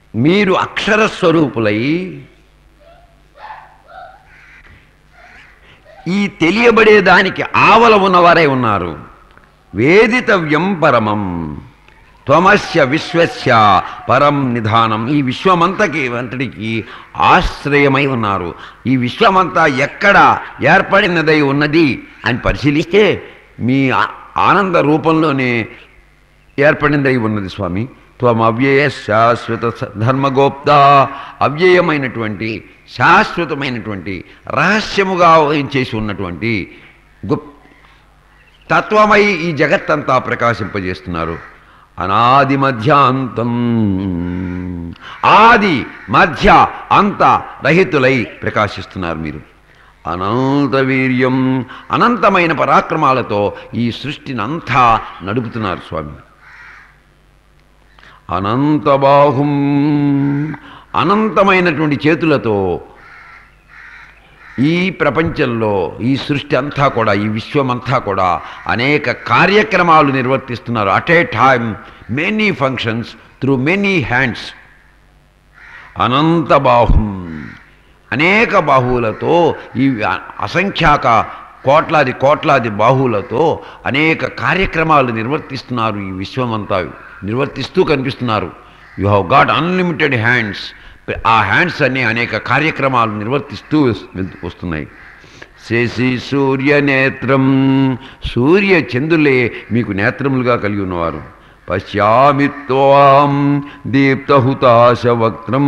మీరు అక్షర స్వరూపులై ఈ తెలియబడే దానికి ఆవల ఉన్నవారే ఉన్నారు వేదితవ్యం పరమం త్వమస్య విశ్వస్య పరం నిధానం ఈ విశ్వమంతకి అంతటికి ఆశ్రయమై ఉన్నారు ఈ విశ్వమంతా ఎక్కడ ఏర్పడినదై ఉన్నది అని పరిశీలిస్తే మీ ఆ- ఆనంద రూపంలోనే ఏర్పడిందై ఉన్నది స్వామి త్వం అవ్యయ శాశ్వత స- ధర్మగోప్త అవ్యయమైనటువంటి శాశ్వతమైనటువంటి రహస్యముగా చేసి ఉన్నటువంటి గుప్ తత్వమై ఈ జగత్తంతా ప్రకాశింపజేస్తున్నారు అనాది మధ్యాంతం ఆది మధ్య అంత రహితులై ప్రకాశిస్తున్నారు మీరు అనంత వీర్యం అనంతమైన పరాక్రమాలతో ఈ సృష్టిని అంతా నడుపుతున్నారు స్వామి అనంతబాహుం అనంతమైనటువంటి చేతులతో ఈ ప్రపంచంలో ఈ సృష్టి అంతా కూడా ఈ విశ్వమంతా కూడా అనేక కార్యక్రమాలు నిర్వర్తిస్తున్నారు at a time many functions through many hands అనంత బాహుం అనేక బాహువులతో ఈ అ- అసంఖ్యాక కోట్లాది కోట్లాది బాహువులతో అనేక కార్యక్రమాలు నిర్వర్తిస్తున్నారు ఈ విశ్వమంతా నిర్వర్తిస్తూ కనిపిస్తున్నారు you have got unlimited hands ఆ హ్యాండ్స్ అన్ని అనేక కార్యక్రమాలు నిర్వర్తిస్తూ వస్- వస్తున్నాయి శశి సూర్య నేత్రం సూర్య చంద్రులే మీకు నేత్రములుగా కలిగి ఉన్నవారు పశ్యామి త్వాం దీప్తహుతాశ వక్రం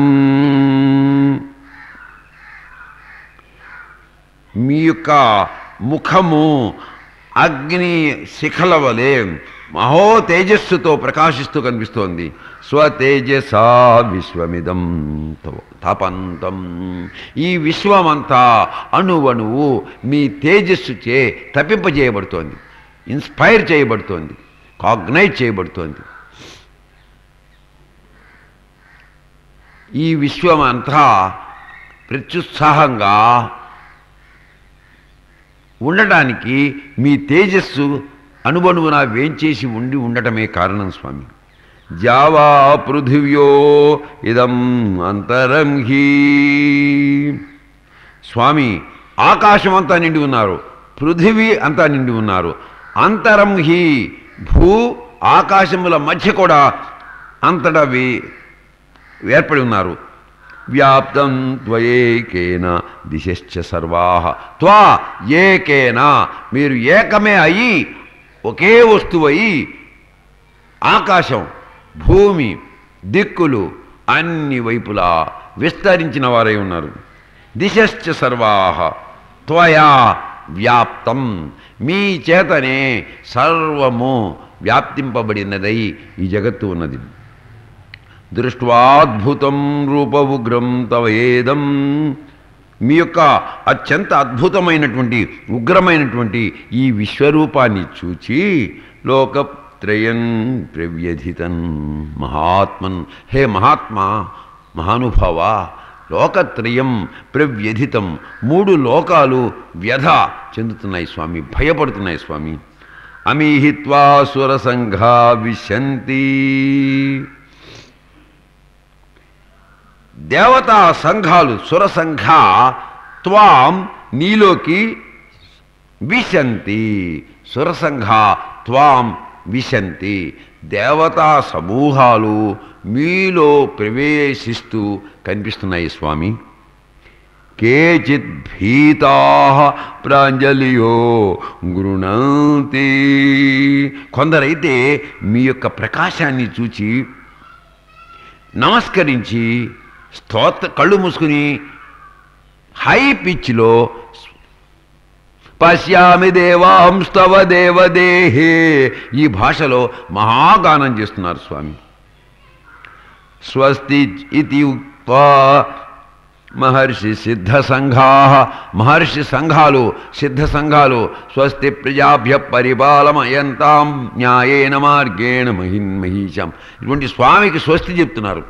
మీ యొక్క ముఖము అగ్ని శిఖల వలె మహో తేజస్సుతో ప్రకాశిస్తూ కనిపిస్తోంది స్వతేజసా విశ్వమిదం తవ- తపంతం ఈ విశ్వమంతా అణువణువు మీ తేజస్సు చే తప్పింపజేయబడుతోంది ఇన్స్పైర్ చేయబడుతోంది కాగ్నైజ్ చేయబడుతోంది ఈ విశ్వమంతా ప్రత్యుత్సాహంగా ఉండటానికి మీ తేజస్సు అనుబణువున వేంచేసి ఉండి ఉండటమే కారణం స్వామి జావా పృథివ్యో ఇదం అంతరం హీ స్వామి ఆకాశం అంతా నిండి ఉన్నారు పృథివీ అంతా నిండి ఉన్నారు అంతరం హి భూ ఆకాశముల మధ్య కూడా అంతటా వే ఏర్పడి ఉన్నారు వ్యాప్తం త్వయేకేన దిశశ్చ సర్వా త్వా ఏకేన మీరు ఏకమే అయి ఒకే వస్తువయి ఆకాశం భూమి దిక్కులు అన్ని వైపులా విస్తరించిన వారై ఉన్నారు దిశశ్చ సర్వా త్వయా వ్యాప్తం మీ చేతనే సర్వము వ్యాప్తింపబడినదై ఈ జగత్తు ఉన్నది దృష్ట్వాద్భుతం రూపఉగ్రం తవేదం మీ యొక్క అత్యంత అద్భుతమైనటువంటి ఉగ్రమైనటువంటి ఈ విశ్వరూపాన్ని చూచి లోకత్రయం ప్రవ్యధితన్ మహాత్మన్ హే మహాత్మా మహానుభావ లోకత్రయం ప్రవ్యధితం మూడు లోకాలు వ్యధ చెందుతున్నాయి స్వామి భయపడుతున్నాయి స్వామి అమీహిత్వా సురసంఘా విశంతి దేవతా సంఘాలు సురసంఘ త్వాం నీలోకి విశంతి సురసంఘ త్వాం విశంతి దేవతా సమూహాలు మీలో ప్రవేశిస్తూ కనిపిస్తున్నాయి స్వామి కేచిత్ భీతా ప్రాంజలియో గృణంతి కొందరైతే మీ యొక్క ప్రకాశాన్ని చూచి నమస్కరించి స్తోత్ర కళ్ళు మూసుకుని హై పిచ్లో పశ్యామి దేవాంస్తవ దేవదేహే ఈ భాషలో మహాగానం చేస్తున్నారు స్వామి స్వస్తి ఇది ఉక్త్వా మహర్షి సిద్ధ సంఘా మహర్షి సంఘాలు సిద్ధ సంఘాలు స్వస్తి ప్రజాభ్య పరిపాలమయంతాం న్యాయేన మార్గేణ మహిన్ మహీశం ఇటువంటి స్వామికి స్వస్తి చెప్తున్నారు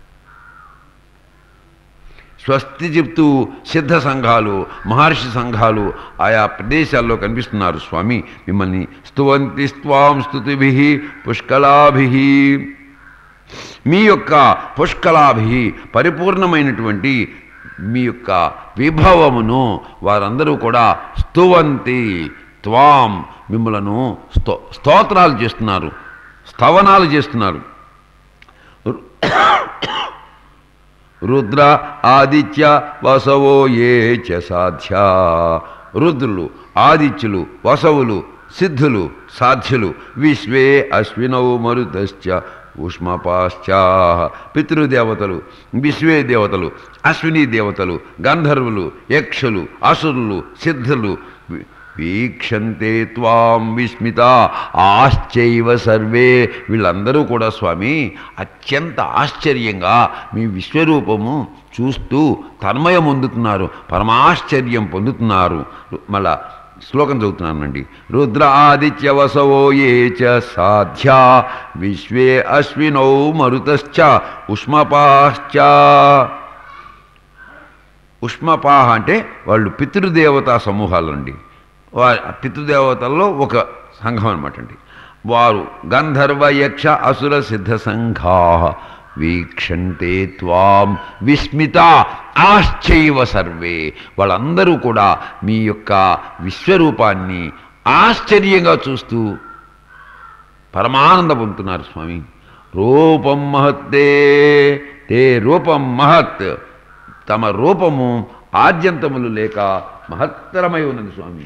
స్వస్తి చెప్తూ సిద్ధ సంఘాలు మహర్షి సంఘాలు ఆయా ప్రదేశాల్లో కనిపిస్తున్నారు స్వామి మిమ్మల్ని స్తువంతి స్వాం స్తుతిభి పుష్కలాభి మీ యొక్క పుష్కలాభి పరిపూర్ణమైనటువంటి మీ యొక్క విభవమును వారందరూ కూడా స్తువంతి త్వాం మిమ్మలను స్తో స్తోత్రాలు చేస్తున్నారు స్తవనాలు చేస్తున్నారు రుద్ర ఆదిత్య వసవో ఏ చ సాధ్య రుద్రులు ఆదిత్యులు వసవులు సిద్ధులు సాధ్యులు విశ్వే అశ్వినౌ మరుతశ్చ ఉష్మపాశ్చా పితృదేవతలు విశ్వే దేవతలు అశ్విని దేవతలు గంధర్వులు యక్షులు అసురులు సిద్ధులు వి- వీక్షంతే త్వాం విస్మిత ఆశ్చైవ సర్వే వీళ్ళందరూ కూడా స్వామి అత్యంత ఆశ్చర్యంగా మీ విశ్వరూపము చూస్తూ తన్మయం పొందుతున్నారు పరమాశ్చర్యం పొందుతున్నారు మళ్ళా శ్లోకం చదువుతున్నానండి రుద్ర ఆదిత్య వసవో ఏ చ సాధ్యా విశ్వే అశ్వినౌ మరుతశ్చ ఉష్మపాశ్చ ఉష్మపాహ అంటే వాళ్ళు పితృదేవతా సమూహాలండి వారి పితృదేవతల్లో ఒక సంఘం అనమాట అండి వారు గంధర్వ యక్ష అసుర సిద్ధ సంఘా వీక్షంతే త్వాం విస్మిత ఆశ్చైవ సర్వే వాళ్ళందరూ కూడా మీ యొక్క విశ్వరూపాన్ని ఆశ్చర్యంగా చూస్తూ పరమానంద పొందుతున్నారు స్వామి రూపం మహత్తే తే రూపం మహత్ తమ రూపము ఆద్యంతములు లేక మహత్తరమై ఉన్నది స్వామి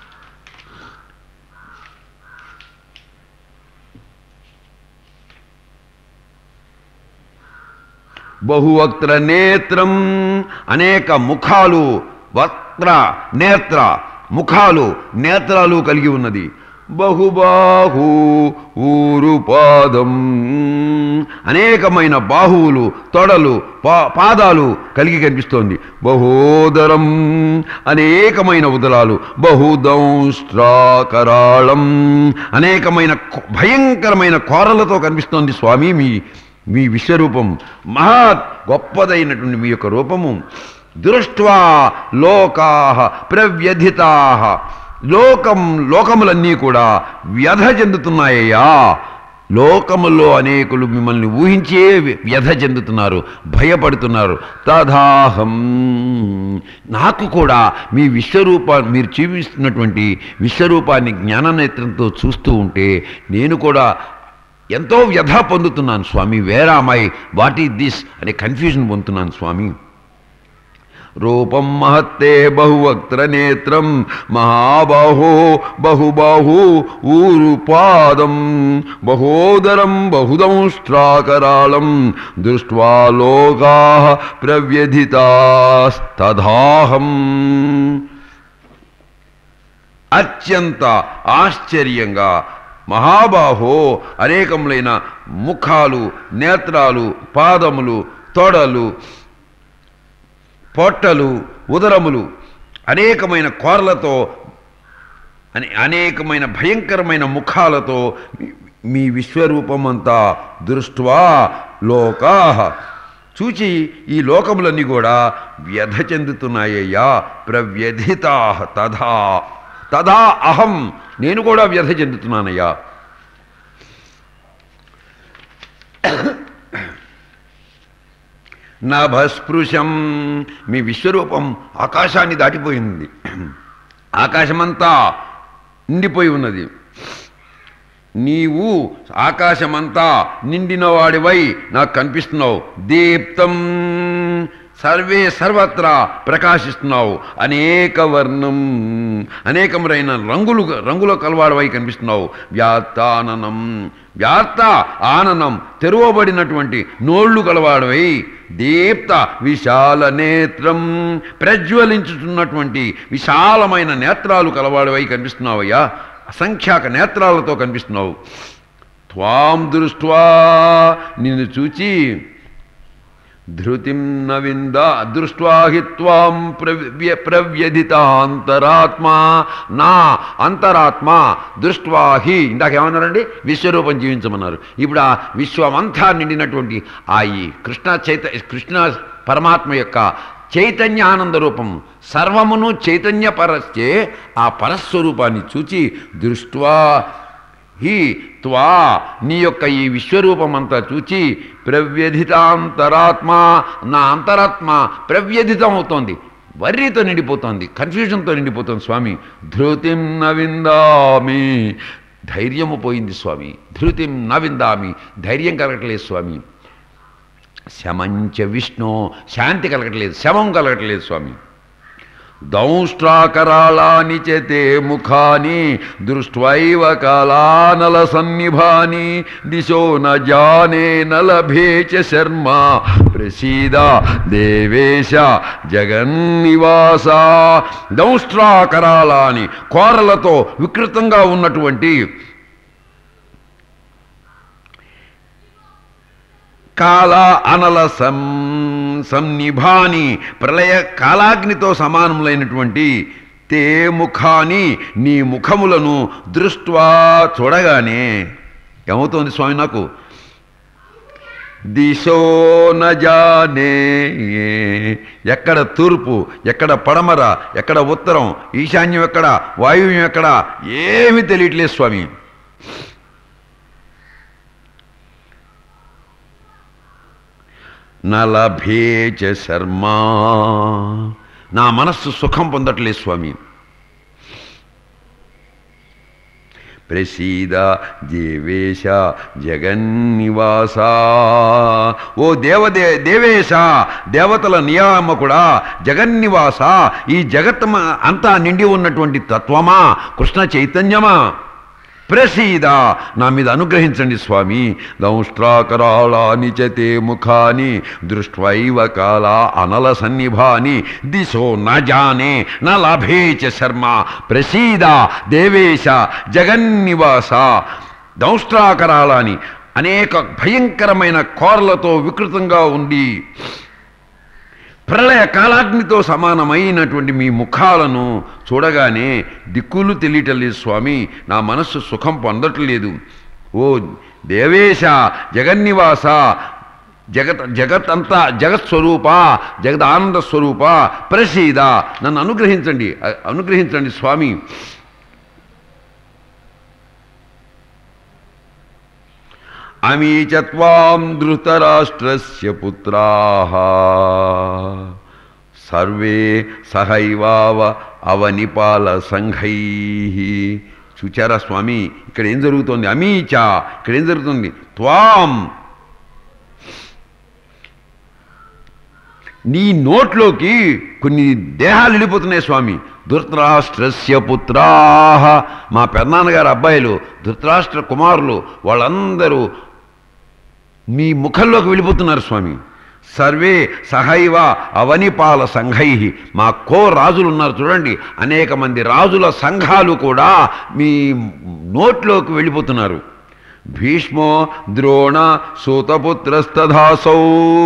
బహువక్త్ర నేత్రం అనేక ముఖాలు వక్త్ర నేత్ర ముఖాలు నేత్రాలు కలిగి ఉన్నది బహుబాహు ఊరుపాదం అనేకమైన బాహువులు తొడలు పా పాదాలు కలిగి కనిపిస్తోంది బహోదరం అనేకమైన ఉదరాలు బహుదంష్ట్రాకరాళం అనేకమైన కొ- భయంకరమైన కోరలతో కనిపిస్తోంది స్వామి మీ మీ విశ్వరూపం మహత్ గొప్పదైనటువంటి మీ యొక్క రూపము దృష్ట్వా లోకా ప్రవ్యధితా లోకం లోకములన్నీ కూడా వ్యధ చెందుతున్నాయ్యా లోకములో అనేకులు మిమ్మల్ని ఊహించే వ్యధ చెందుతున్నారు భయపడుతున్నారు తదాహం నాకు కూడా మీ విశ్వరూపా మీరు చూపిస్తున్నటువంటి విశ్వరూపాన్ని జ్ఞాననేత్రంతో చూస్తూ ఉంటే నేను కూడా ఎంతో వ్యధ పొందుతున్నాను స్వామి where my what is this అనే కన్ఫ్యూజన్ పొందుతున్నాను స్వామి రూపం మహత్తే బహువక్త్ర నేత్రం మహాబాహో బహుబాహు ఊరుపాదం బహోదరం బహుదంష్ట్రాకరాళం దృష్ట్వా లోకా ప్రవ్యధితాస్తదాహం అత్యంత ఆశ్చర్యంగా మహాబాహో అనేకములైన ముఖాలు నేత్రాలు పాదములు తొడలు పొట్టలు ఉదరములు అనేకమైన కోరలతో అని అనేకమైన భయంకరమైన ముఖాలతో మీ- మీ విశ్వరూపమంతా దృష్ట్వా లోకా చూచి ఈ లోకములన్నీ కూడా వ్యధ చెందుతున్నాయ్యా ప్రవ్యధితా తథా తథా అహం నేను కూడా వ్యధ చెందుతున్నానయ్యా నభస్పృశం మీ విశ్వరూపం ఆకాశాన్ని దాటిపోయింది ఆకాశమంతా నిండిపోయి ఉన్నది నీవు ఆకాశమంతా నిండిన వాడివై నాకు కనిపిస్తున్నావు దీప్తం సర్వే సర్వత్రా ప్రకాశిస్తున్నావు అనేక వర్ణం అనేకములైన రంగులు రంగుల కలవాడవై కనిపిస్తున్నావు వ్యాత్తాననం వ్యాత్త ఆననం తెరవబడినటువంటి నోళ్లు కలవాడవై దీప్త విశాల నేత్రం ప్రజ్వలించుతున్నటువంటి విశాలమైన నేత్రాలు కలవాడవై కనిపిస్తున్నావయ్యా అసంఖ్యాక నేత్రాలతో కనిపిస్తున్నావు త్వాం దృష్ట్వా నిన్ను చూచి ధృతిం నవింద దృష్ట్వా హి త్వాం ప్రవ్య ప్రవ్యధితాంతరాత్మా నా అంతరాత్మ దృష్ట్వా హి ఇందాక ఏమన్నారండి విశ్వరూపం జీవించమన్నారు ఇప్పుడు ఆ విశ్వమంతా నిండినటువంటి ఆ ఈ కృష్ణ చైత కృష్ణ పరమాత్మ యొక్క చైతన్యానంద రూపం సర్వమును చైతన్యపరచే ఆ పరస్వరూపాన్ని చూచి దృష్ట్వా హి దృష్ట్వా నీ యొక్క ఈ విశ్వరూపం అంతా చూచి ప్రవ్యధితాంతరాత్మ నా అంతరాత్మ ప్రవ్యధితం అవుతోంది వర్రితో నిండిపోతోంది కన్ఫ్యూజన్తో నిండిపోతుంది స్వామి ధృతిం నవిందామి ధైర్యము పోయింది స్వామి ధృతిం నవిందామి ధైర్యం కలగట్లేదు స్వామి శమంచ విష్ణు శాంతి కలగట్లేదు శమం కలగట్లేదు స్వామి దంష్ట్రాకరాళాని చేతే ముఖాని దృష్ట్వైవ కాలానల సన్నిభాని దిశో న జానే నలభే చ శర్మ ప్రసీద దేవేశ జగన్నివాస దంష్ట్రాకరాళాని కోరలతో వికృతంగా ఉన్నటువంటి కాల అనల సం సన్నిభాని ప్రళయ కాలాగ్నితో సమానములైనటువంటి తే ముఖాని నీ ముఖములను దృష్ట్వా చూడగానే ఏమవుతోంది స్వామి నాకు దిశో నజానే ఎక్కడ తూర్పు ఎక్కడ పడమర ఎక్కడ ఉత్తరం ఈశాన్యం ఎక్కడ వాయువ్యం ఎక్కడ ఏమీ తెలియట్లేదు స్వామి నలభేచ శర్మ నా మనస్సు సుఖం పొందట్లేదు స్వామి ప్రసీద దేవేశ జగన్నివాస ఓ దేవదే దేవేశ దేవతల నియామకుడా జగన్నివాస ఈ జగత్ అంతా నిండి ఉన్నటువంటి తత్వమా కృష్ణ చైతన్యమా ప్రసీద నా మీద అనుగ్రహించండి స్వామి దంష్ట్రాకరాళాని చతే ముఖాని దృష్ట్వైవ కాల అనల సన్నిభాని దిశో న జానే న లభే చ శర్మ ప్రసీద దేవేశ జగన్నివాస దంష్ట్రాకరాళాని అనేక భయంకరమైన కోరలతో వికృతంగా ఉండి ప్రళయ కాలాగ్నితో సమానమైనటువంటి మీ ముఖాలను చూడగానే దిక్కులు తెలియటలేదు స్వామి నా మనస్సు సుఖం పొందట్లేదు ఓ దేవేశ జగన్నివాస జగత్ జగత్ అంతా జగత్ స్వరూప జగత్ ఆనంద స్వరూప ప్రసీద నన్ను అనుగ్రహించండి అ- అనుగ్రహించండి స్వామి అమీ చ త్వాం ధృతరాష్ట్రస్య పుత్రాः సర్వే సహైవావ అవనిపాల సంఘై చూచారా స్వామి ఇక్కడ ఏం జరుగుతోంది అమీచ ఇక్కడ ఏం జరుగుతుంది త్వాం నీ నోట్లోకి కొన్ని దేహాలు వెళ్ళిపోతున్నాయి స్వామి ధృతరాష్ట్రస్య పుత్రాహ మా పెద్దనాన్నగారు అబ్బాయిలు ధృతరాష్ట్ర కుమారులు వాళ్ళందరూ మీ ముఖంలోకి వెళ్ళిపోతున్నారు స్వామి సర్వే సహైవ అవనిపాల సంఘై మా కో రాజులు ఉన్నారు చూడండి అనేక మంది రాజుల సంఘాలు కూడా మీ నోట్లోకి వెళ్ళిపోతున్నారు భీష్మో ద్రోణ సూతపుత్రస్తధాసౌ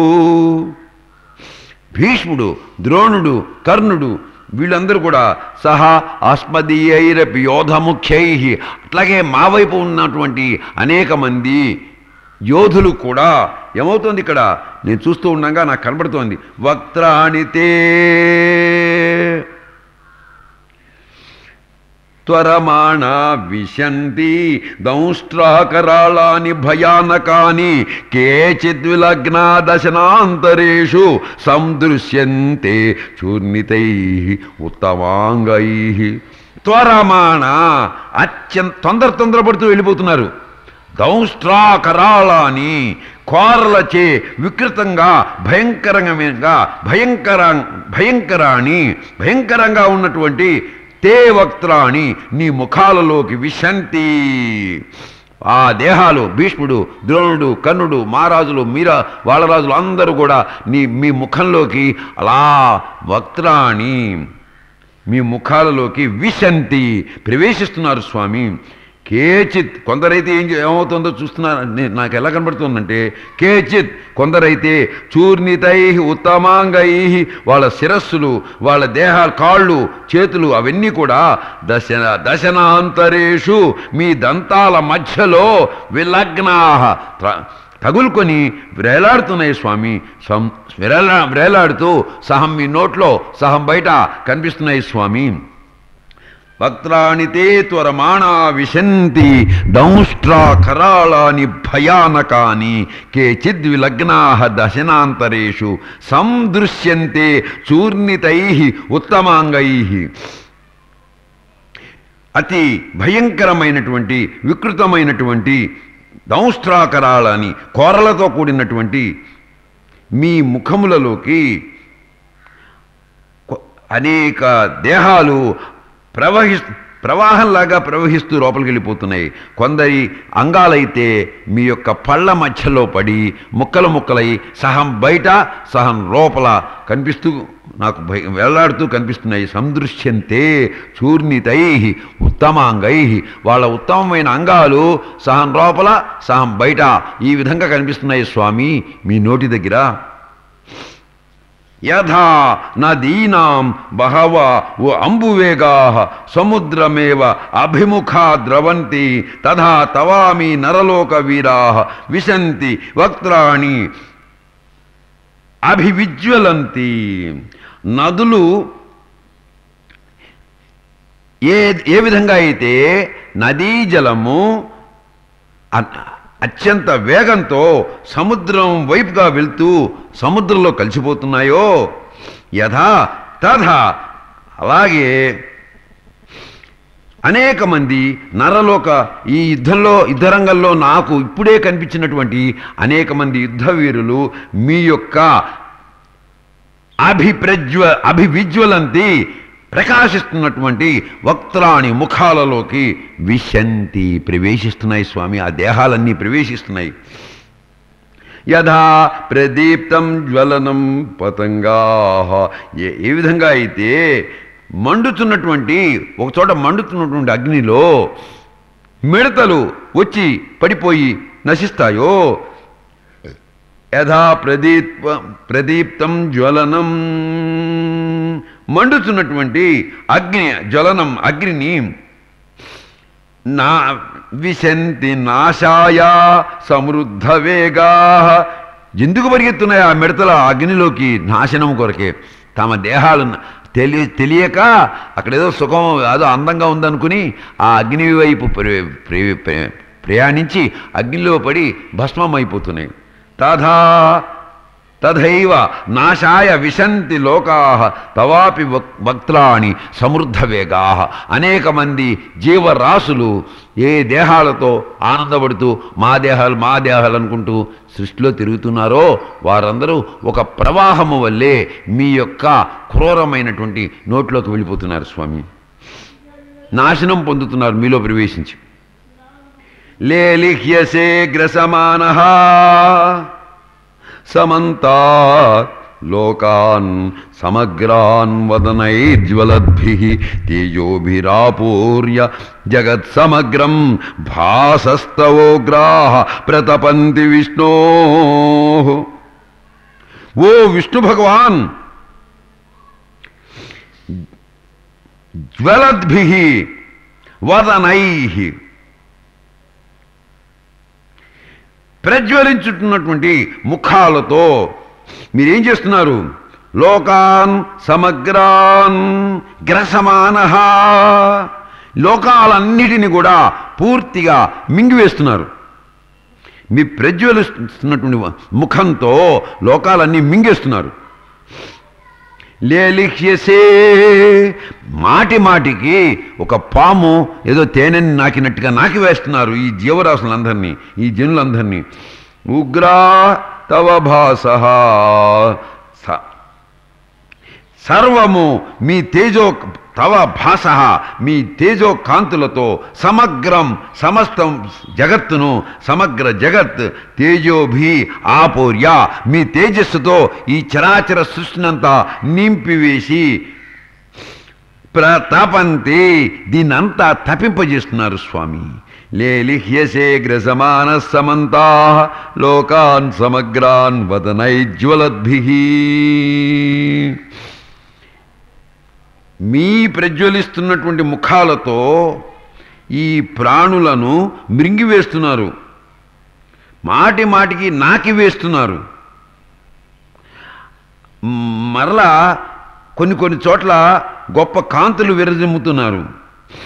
భీష్ముడు ద్రోణుడు కర్ణుడు వీళ్ళందరూ కూడా సహా అస్మదీయైరపి యోధముఖ్యై అట్లాగే మా వైపు ఉన్నటువంటి అనేక మంది యోధులు కూడా ఏమవుతోంది ఇక్కడ నేను చూస్తూ ఉండగా నాకు కనబడుతోంది వక్త్రాణితే త్వరమాణ విశంతి దంష్ట్రాకరాళాని భయానకాని కేచిద్ విలగ్నా దశనాంతరేషు సందృశ్యంతే చూర్ణితై ఉత్తమాంగై త్వరమాణ అత్యంత తొందర తొందరపడుతూ వెళ్ళిపోతున్నారు దంష్ట్రాకరాళాని కోరలచే వికృతంగా భయంకరంగా భయంకర భయంకరాణి భయంకరంగా ఉన్నటువంటి తే వక్త్రాణి నీ ముఖాలలోకి విశంతి ఆ దేహాలు భీష్ముడు ద్రోణుడు కర్ణుడు మహారాజులు మీరా వాళ్ళ రాజులు అందరూ కూడా నీ మీ ముఖంలోకి అలా వక్త్రాణి మీ ముఖాలలోకి విశంతి ప్రవేశిస్తున్నారు స్వామి కేచిత్ కొందరైతే ఏం చే- ఏమవుతుందో చూస్తున్నారు నే- నాకు ఎలా కనబడుతుందంటే కేచిత్ కొందరైతే చూర్ణితై ఉత్తమాంగై వాళ్ళ శిరస్సులు వాళ్ళ దేహాలు కాళ్ళు చేతులు అవన్నీ కూడా దశ దశనాంతరేషు మీ దంతాల మధ్యలో విలగ్నా తగులుకొని వ్రేలాడుతున్నాయి స్వామి సం వ్రేలా వ్రేలాడుతూ సహం మీ నోట్లో సహం బయట కనిపిస్తున్నాయి స్వామి వక్త్రాణి తే త్వరమాణా విశంతి దంష్ట్రా కరాళాని భయానకాని కేచిద్ విలగ్నా దశనాంతరేషు సందృశ్యంతే చూర్ణితై ఉత్తమాంగై అతి భయంకరమైనటువంటి వికృతమైనటువంటి దంష్ట్రాకరాలని కోరలతో కూడినటువంటి మీ ముఖములలోకి కొ- అనేక దేహాలు ప్రవహి ప్రవాహంలాగా ప్రవహిస్తూ లోపలికి వెళ్ళిపోతున్నాయి కొందరి అంగాలైతే మీ యొక్క పళ్ళ మధ్యలో పడి ముక్కలు ముక్కలై సహం బయట సహం లోపల కనిపిస్తూ నాకు భయ వెళ్లాడుతూ కనిపిస్తున్నాయి సందృశ్యంతే చూర్ణితై ఉత్తమాంగై వాళ్ళ ఉత్తమమైన అంగాలు సహం లోపల సహం బయట ఈ విధంగా కనిపిస్తున్నాయి స్వామి మీ నోటి దగ్గర యథా నదీనాం బహవ ఓ అంబువేగా సముద్రమేవ అభిముఖా ద్రవంతి తథా తవామి నరలోక వీరా విశంతి వక్త్రాణి అభివిజ్వలంతి నదులు ఏ ఏ విధంగా అయితే నదీ జలము అ- అత్యంత వేగంతో సముద్రం వైపుగా వెళ్తూ సముద్రంలో కలిసిపోతున్నాయో యథా తథా అలాగే అనేక మంది నరలోక ఈ యుద్ధంలో యుద్ధరంగంలో నాకు ఇప్పుడే కనిపించినటువంటి అనేక మంది యుద్ధ వీరులు మీ యొక్క అభిప్రజ్వ అభివిజ్వలంతి ప్రకాశిస్తున్నటువంటి వక్త్రాణి ముఖాలలోకి విశంతి ప్రవేశిస్తున్నాయి స్వామి ఆ దేహాలన్నీ ప్రవేశిస్తున్నాయి యథా ప్రదీప్తం జ్వలనం పతంగా ఏ ఏ విధంగా అయితే మండుతున్నటువంటి ఒక చోట మండుతున్నటువంటి అగ్నిలో మిడతలు వచ్చి పడిపోయి నశిస్తాయో యథా ప్రదీప్ ప్రదీప్తం జ్వలనం మండుతున్నటువంటి అగ్ని జ్వలనం అగ్నిని నా విశంతి నాశాయ సమృద్ధ వేగా ఎందుకు పరిగెత్తున్నాయి ఆ మిడతల అగ్నిలోకి నాశనం కొరకే తమ దేహాలు తెలి తెలియక అక్కడ ఏదో సుఖం ఏదో అందంగా ఉందనుకుని ఆ అగ్ని వైపు ప్ర- ప్ర- ప్ర- ప్రయాణించి అగ్నిలో పడి భస్మం అయిపోతున్నాయి తథా తథైవ నాశాయ విశంతి లోకా తవాపి వక్- వక్త్రాణి సమృద్ధ వేగా అనేక మంది జీవరాశులు ఏ దేహాలతో ఆనందపడుతూ మా దేహాలు మా దేహాలు అనుకుంటూ సృష్టిలో తిరుగుతున్నారో వారందరూ ఒక ప్రవాహము వల్లే మీ యొక్క క్రూరమైనటువంటి నోట్లోకి వెళ్ళిపోతున్నారు స్వామి నాశనం పొందుతున్నారు మీలో ప్రవేశించి లేలిహ్యసే గ్రసమాన సమంతా లోకాన్ సమగ్రాన్ వదనైర్జ్వలద్భి తేజోభిరాపూర్య జగత్సమగ్రం భాసస్తవోగ్రాహ ప్రతపంతి విష్ణో ఓ విష్ణు భగవాన్ జ్వలద్భి వదనై ప్రజ్వలించుతున్నటువంటి ముఖాలతో మీరేం చేస్తున్నారు లోకాన్ సమగ్రాన్ గ్రసమాన లోకాలన్నిటిని కూడా పూర్తిగా మింగివేస్తున్నారు మీ ప్రజ్వలిస్తున్నటువంటి ముఖంతో లోకాలన్నీ మింగేస్తున్నారు లేలిహ్యసే మాటి మాటికి ఒక పాము ఏదో తేనెని నాకినట్టుగా నాకి వేస్తున్నారు ఈ జీవరాశులందరినీ ఈ జనులందరినీ ఉగ్రా తవ భాస సర్వము మీ తేజో తవ భాస మీ తేజో కాంతులతో సమగ్రం సమస్తం జగత్తును సమగ్ర జగత్ తేజోభి ఆపూర్య మీ తేజస్సుతో ఈ చరాచర సృష్టినంతా నింపివేసి ప్రతపంతి దీన్నంతా తపింపజేస్తున్నారు స్వామి లేలిహ్యసే గ్రసమాన సమంతా లోకాన్ సమగ్రాన్ వదనైజ్వలద్భి మీ ప్రజ్వలిస్తున్నటువంటి ముఖాలతో ఈ ప్రాణులను మృంగివేస్తున్నారు మాటి మాటికి నాకి వేస్తున్నారు మరలా కొన్ని కొన్ని చోట్ల గొప్ప కాంతులు విరజిమ్ముతున్నారు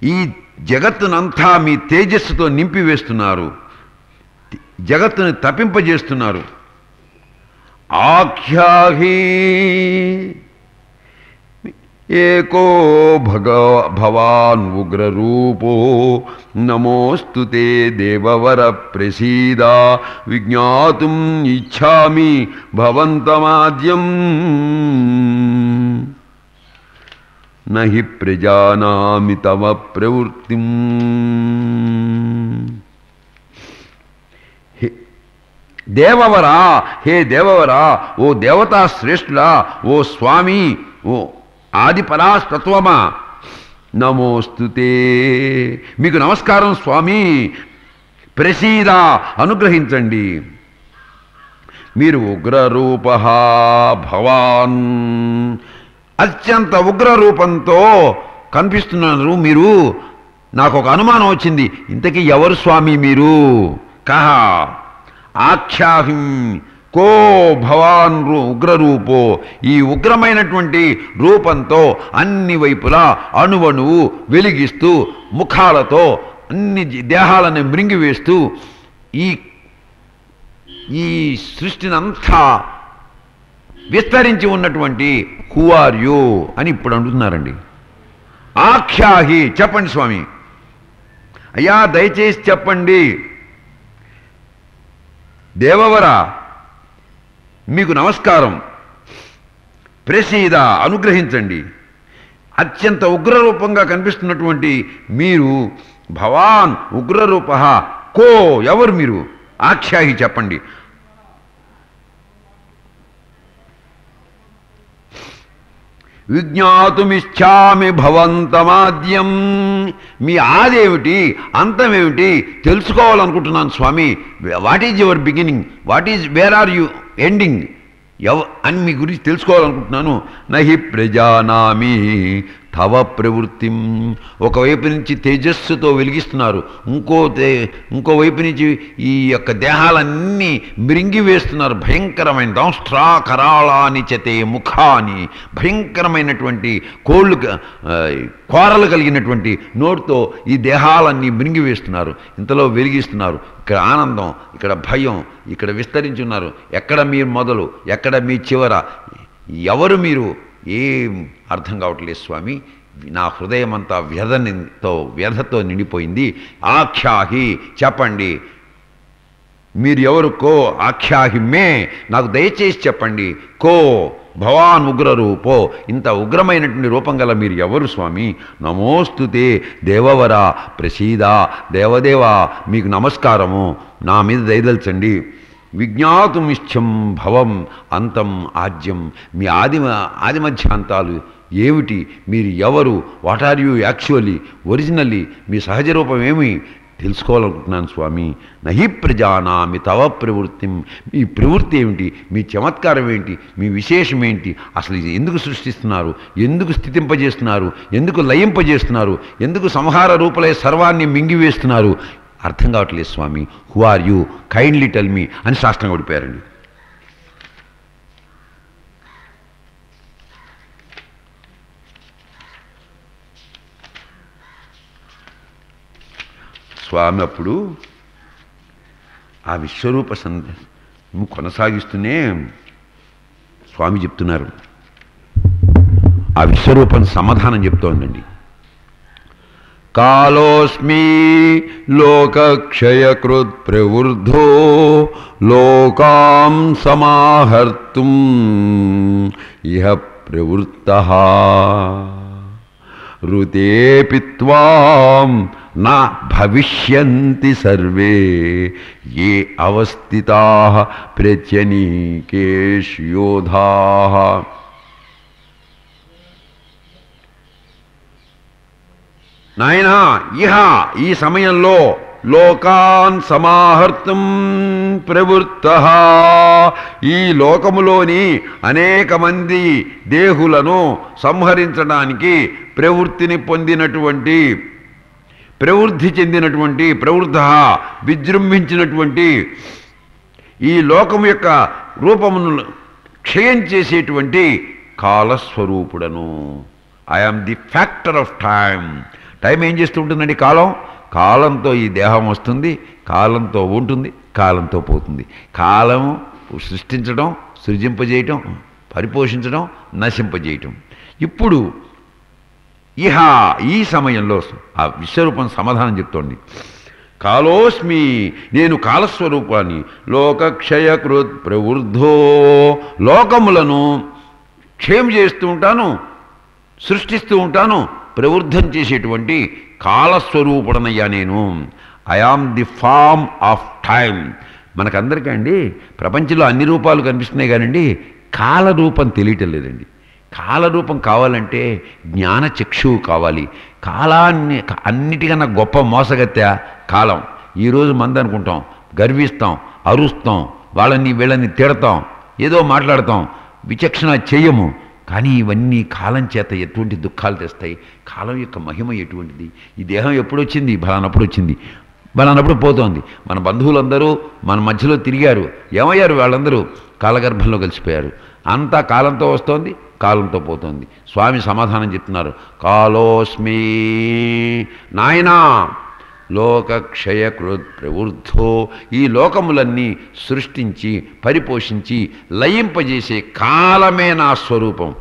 ఈ జగత్తునంతా మీ తేజస్సుతో నింపివేస్తున్నారు జగత్తుని తప్పింపజేస్తున్నారు ఆఖ్యాహి ఏకో భగ భవాన్ ఉగ్రరూపో నమోస్తు తే దేవవర ప్రసీద విజ్ఞాతుం ఇచ్ఛామి భవంతమాద్యం నహి ప్రజానామి తవ ప్రవృత్తిం హే- దేవవరా హే దేవవరా ఓ దేవతా శ్రేష్ఠుడా ఓ స్వామి ఓ ఆది పరాస్తత్వమా నమోస్తుతే మీకు నమస్కారం స్వామి ప్రసీద అనుగ్రహించండి మీరు ఉగ్రరూప భవాన్ అత్యంత ఉగ్ర రూపంతో కనిపిస్తున్నారు మీరు నాకు ఒక అనుమానం వచ్చింది ఇంతకీ ఎవరు స్వామి మీరు కహ ఆఖ్యాహిం కో భవాన్ రూ- ఉగ్రరూపో ఈ ఉగ్రమైనటువంటి రూపంతో అన్ని వైపులా అణువణువు వెలిగిస్తూ ముఖాలతో అన్ని జీ- దేహాలను మృంగివేస్తూ ఈ ఈ సృష్టినంతా విస్తరించి ఉన్నటువంటి హూ ఆర్ యూ అని ఇప్పుడు అంటున్నారండి ఆఖ్యాహి చెప్పండి స్వామి అయ్యా దయచేసి చెప్పండి దేవవర మీకు నమస్కారం ప్రసీద అనుగ్రహించండి అత్యంత ఉగ్రరూపంగా కనిపిస్తున్నటువంటి మీరు భవాన్ ఉగ్రరూప కో ఎవరు మీరు ఆఖ్యాహి చెప్పండి విజ్ఞాతుమిచ్చామి భవంతమాద్యం మీ ఆదేమిటి అంతమేమిటి తెలుసుకోవాలనుకుంటున్నాను స్వామి what is your beginning what is where are you ending ఎవ అని మీ గురించి తెలుసుకోవాలనుకుంటున్నాను నహి ప్రజానామి తవ ప్రవృత్తిం ఒకవైపు నుంచి తేజస్సుతో వెలిగిస్తున్నారు ఇంకో తే ఇంకో వైపు నుంచి ఈ యొక్క దేహాలన్నీ మిరింగి వేస్తున్నారు భయంకరమైన దంష్ట్రా కరాళాని చతే ముఖాని భయంకరమైనటువంటి కోళ్ళు క- ఆ, కోరలు కలిగినటువంటి నోటితో ఈ దేహాలన్నీ మిరింగి వేస్తున్నారు ఇంతలో వెలిగిస్తున్నారు ఇక్కడ ఆనందం ఇక్కడ భయం ఇక్కడ విస్తరించి ఉన్నారు ఎక్కడ మీరు మొదలు ఎక్కడ మీ చివర ఎవరు మీరు ఏం అర్థం కావట్లేదు స్వామి నా హృదయం అంతా వ్యధనితో వ్యధతో నిండిపోయింది ఆఖ్యాహి చెప్పండి మీరు ఎవరు కో ఆఖ్యాహిమ్మే నాకు దయచేసి చెప్పండి కో భవాన్ ఉగ్రరూపో ఇంత ఉగ్రమైనటువంటి రూపం గల మీరు ఎవరు స్వామి నమోస్తుతే దేవవర ప్రసీద దేవదేవా మీకు నమస్కారము నా మీద దయదల్చండి విజ్ఞాతుమిష్టం భవం అంతం ఆద్యం మీ ఆదిమ ఆదిమధ్యాంతాలు ఏమిటి మీరు ఎవరు what are you actually originally మీ సహజ రూపం ఏమి తెలుసుకోవాలనుకుంటున్నాను స్వామి నహి ప్రజానామి తవ ప్రవృత్తి మీ ప్రవృత్తి ఏమిటి మీ చమత్కారం ఏంటి మీ విశేషం ఏంటి అసలు ఇది ఎందుకు సృష్టిస్తున్నారు ఎందుకు స్థితింపజేస్తున్నారు ఎందుకు లయింపజేస్తున్నారు ఎందుకు సంహార రూపలే సర్వాన్ని మింగివేస్తున్నారు అర్థం కావట్లేదు స్వామి who are you kindly tell me అని శాస్త్రం ఓడిపోయారండి స్వామి అప్పుడు ఆ విశ్వరూప సంద కొనసాగిస్తూనే స్వామి చెప్తున్నారు ఆ విశ్వరూపం సమాధానం చెప్తోందండి కాలోస్మి లోకక్షయకృత్ ప్రవృద్ధో లోకాం సమాహర్తుం ఇహ ప్రవృత్త ఋతేపి త్వాం నా భవిష్యంతి సర్వే ఏ అవస్థితా ప్రత్యనీకేషు యోధా నాయనా ఇహ ఈ సమయంలో లోకాన్ సమాహర్తం ప్రవృత్త ఈ లోకములోని అనేక మంది దేహులను సంహరించడానికి ప్రవృత్తిని పొందినటువంటి ప్రవృద్ధి చెందినటువంటి ప్రవృద్ధ విజృంభించినటువంటి ఈ లోకం యొక్క రూపమును క్షయం చేసేటువంటి కాలస్వరూపుడను I am the factor of time time ఏం చేస్తూ ఉంటుందండి కాలం కాలంతో ఈ దేహం వస్తుంది కాలంతో ఉంటుంది కాలంతో పోతుంది కాలం సృష్టించడం సృజింపజేయటం పరిపోషించడం నశింపజేయటం ఇప్పుడు ఇహ ఈ సమయంలో ఆ విశ్వరూపం సమాధానం చెప్తోంది కాలోస్మి నేను కాలస్వరూపాన్ని లోకక్షయకృత్ ప్రవృద్ధో లోకములను క్షేమ చేస్తూ ఉంటాను సృష్టిస్తూ ఉంటాను ప్రవృద్ధం చేసేటువంటి కాలస్వరూపుడనయ్యా నేను I am the form of time మనకందరికీ అండి ప్రపంచంలో అన్ని రూపాలు కనిపిస్తున్నాయి కానండి కాలరూపం తెలియటం లేదండి కాలరూపం కావాలంటే జ్ఞాన చక్షువు కావాలి కాలాన్ని అన్నిటికన్నా గొప్ప మోసగత్య కాలం ఈరోజు మంది అనుకుంటాం గర్విస్తాం అరుస్తాం వాళ్ళని వీళ్ళని తిడతాం ఏదో మాట్లాడతాం విచక్షణ చెయ్యము కానీ ఇవన్నీ కాలం చేత ఎటువంటి దుఃఖాలు తెస్తాయి కాలం యొక్క మహిమ ఎటువంటిది ఈ దేహం ఎప్పుడు వచ్చింది బలానప్పుడు వచ్చింది బలానప్పుడు పోతోంది మన బంధువులందరూ మన మధ్యలో తిరిగారు ఏమయ్యారు వాళ్ళందరూ కాలగర్భంలో కలిసిపోయారు అంతా కాలంతో వస్తోంది కాలంతో పోతోంది స్వామి సమాధానం చెప్తున్నారు కాలోస్మి నాయనా లోకక్షయకృత్ ప్రవృద్ధో ఈ లోకములన్నీ సృష్టించి పరిపోషించి లయింపజేసే కాలమే నా స్వరూపం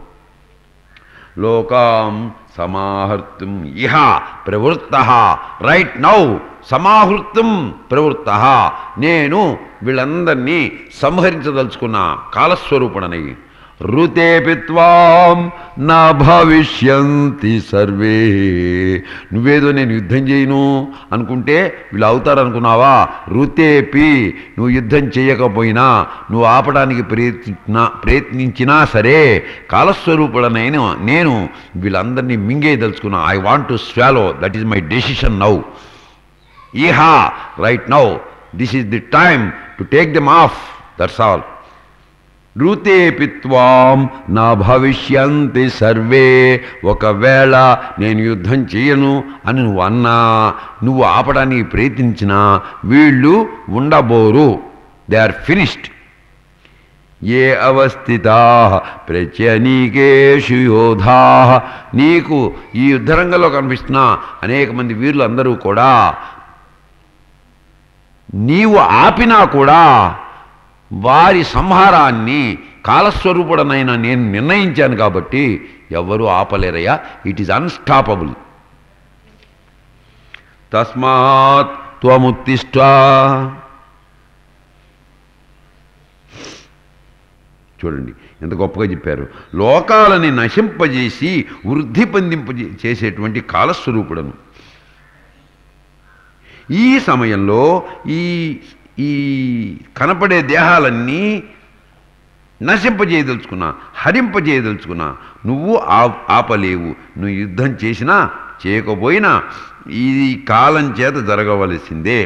లోకాం సమాహర్తుం ఇహ ప్రవృత్త రైట్ నౌ సమాహృతం ప్రవృత్త నేను వీళ్ళందరినీ సంహరించదలుచుకున్న కాలస్వరూపుడనై రుతేపి త్వాం నా భవిష్యంతి సర్వే నువ్వేదో నేను యుద్ధం చేయను అనుకుంటే వీళ్ళు అవుతారు అనుకున్నావా రుతేపి నువ్వు యుద్ధం చేయకపోయినా నువ్వు ఆపడానికి ప్రయత్నించినా ప్రయత్నించినా సరే కాలస్వరూపుడనైన నేను వీళ్ళందరినీ మింగేయదలుచుకున్నా I want to swallow that is my decision now ఈహా right now this is the time to take them off that's all ఋతేపి త్వాం నా భవిష్యంతి సర్వే ఒకవేళ నేను యుద్ధం చేయను అని నువ్వు అన్నా నువ్వు ఆపడానికి ప్రయత్నించినా వీళ్ళు ఉండబోరు దే ఆర్ ఫినిష్డ్ ఏ అవస్థితా ప్రత్యనీకేషు యోధా నీకు ఈ యుద్ధరంగంలో కనిపిస్తున్న అనేక మంది వీరులు అందరూ కూడా నీవు ఆపినా కూడా వారి సంహారాన్ని కాలస్వరూపుడనైనా నేను నిర్ణయించాను కాబట్టి ఎవ్వరూ ఆపలేరయ్యా ఇట్ ఈజ్ అన్స్టాపబుల్ తస్మాత్ త్వముత్తిష్ట చూడండి ఎంత గొప్పగా చెప్పారు లోకాలని నశింపజేసి వృద్ధి పొందింప చేసేటువంటి కాలస్వరూపుడను ఈ సమయంలో ఈ ఈ కనపడే దేహాలన్నీ నశింపజేయదలుచుకున్నా హరింపజేయదలుచుకున్నా నువ్వు ఆ ఆపలేవు నువ్వు యుద్ధం చేసినా చేయకపోయినా ఈ కాలం చేత జరగవలసిందే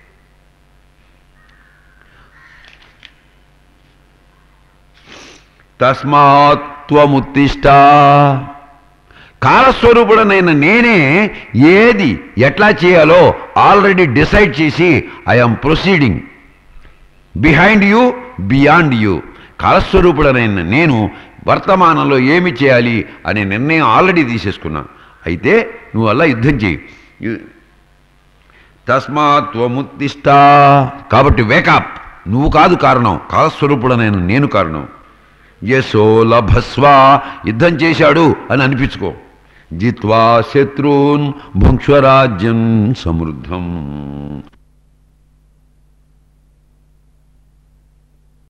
తస్మాత్ త్వముత్తిష్ట కాలస్వరూపుడనైన నేనే ఏది ఎట్లా చేయాలో ఆల్రెడీ డిసైడ్ చేసి I'm proceeding behind you beyond you కాలస్వరూపుడనైన నేను వర్తమానంలో ఏమి చేయాలి అనే నిర్ణయం ఆల్రెడీ తీసేసుకున్నా అయితే నువ్వు అలా యుద్ధం చేయి యు- తస్మాత్ త్వముత్తిష్ట కాబట్టి వేకప్ నువ్వు కాదు కారణం కాలస్వరూపుడనైన నేను కారణం యశో లభస్వ యుద్ధం చేశాడు అని అనిపించుకో జిత్వా శత్రూన్ భుంక్ష్వరాజ్యం సమృద్ధం